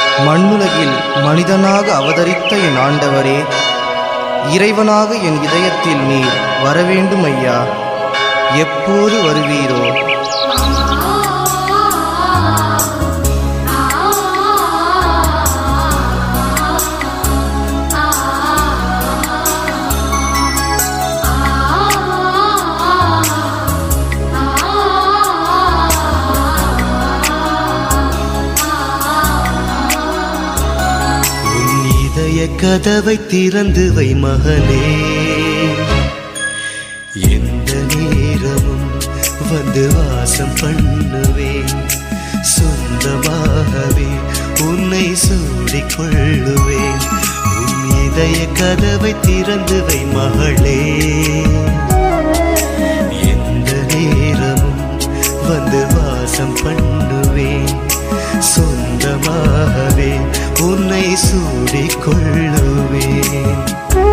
மண்ணுலகில் மனிதனாக அவதரித்த என் ஆண்டவரே இறைவனாக என் இதயத்தில் நீர் வரவேண்டும் ஐயா எப்போது வருவீரோ உன் இதய கதவை திறந்து வை மகனே எந்த நேரமும் வந்து வாசம் பண்ணுவேன் சொந்தமாகவே உன்னை சூடிக் கொள்ளுவேன் உன் இதய கதவை திறந்து வை மகளே எந்த நேரமும் வந்து வாசம் பண்ணுவேன் சொந்தமாகவே உன்னை சூடிக் கொள்ளுவேன்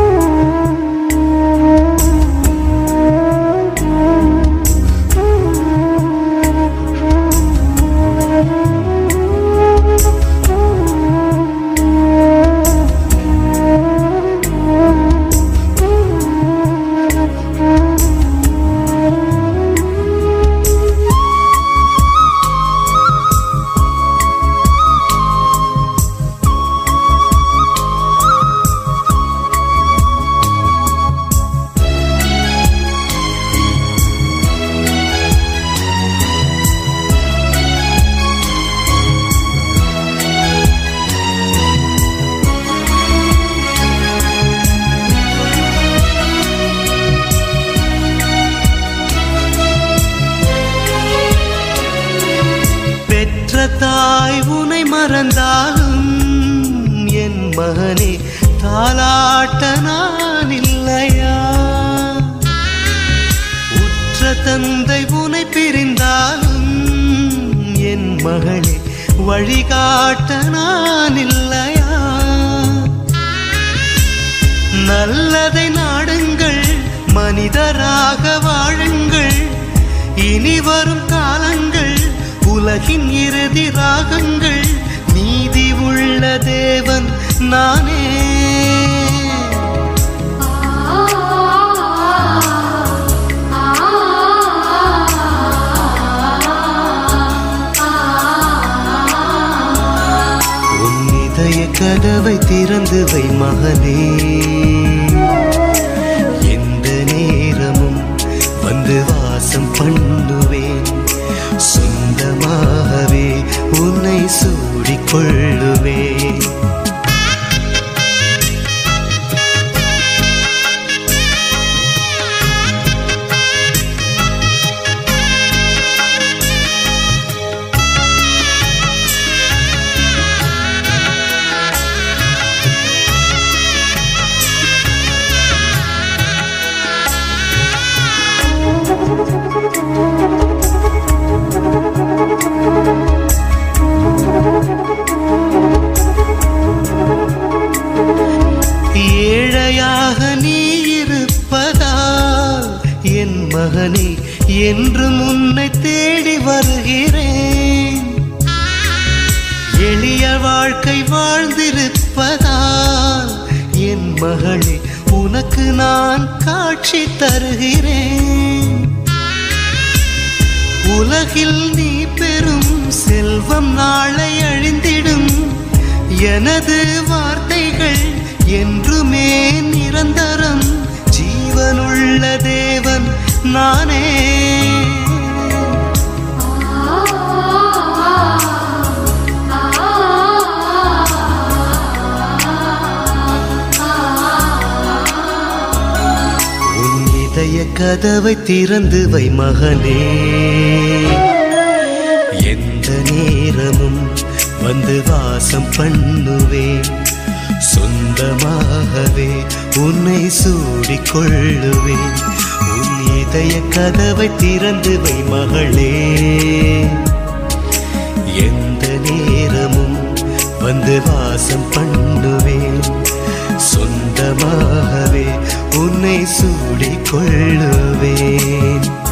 பெற்ற தாய் உனை மறந்தாலும் என் மகனே தாலாட்ட நான் இல்லையா உற்ற தந்தை உனை பிரிந்தாலும் என் மகளே வழிகாட்ட நான் இல்லையா நல்லதை நாடுங்கள் மனிதராக வாழுங்கள் இனி வரும் காலங்கள் உலகின் இறுதி ராகங்கள் நீதி உள்ள தேவன் நானே உன் இதய கதவை திறந்து வை மகனே எந்த நேரமும் வந்து வாசம் பண்ணுவேன் சொந்தமாகவே உன்னை சூடிக் கொள்ளுவேன் ஏழையாக நீ இருப்பதால் என் மகனே என்று உன்னை தேடி வருகிறேன் எளிய வாழ்க்கை வாழ்ந்திருப்பதால் என் மகளே உனக்கு நான் காட்சி தருகிறேன் உலகில் நீ பெறும் செல்வம் நாளை அழிந்திடும் எனது வார்த்தைகள் என்றுமே நிரந்தரம் ஜீவனுள்ள தேவன் நானே உன் இதய கதவை திறந்து வை மகனே எந்த நேரமும் வந்து வாசம் பண்ணுவேன் சொந்தமாகவே உன்னை சூடிக் கொள்ளுவேன் உன் இதய கதவை திறந்து வை மகளே எந்த நேரமும் வந்து வாசம் பண்ணுவேன் சொந்தமாகவே உன்னை சூடிக் கொள்ளுவேன்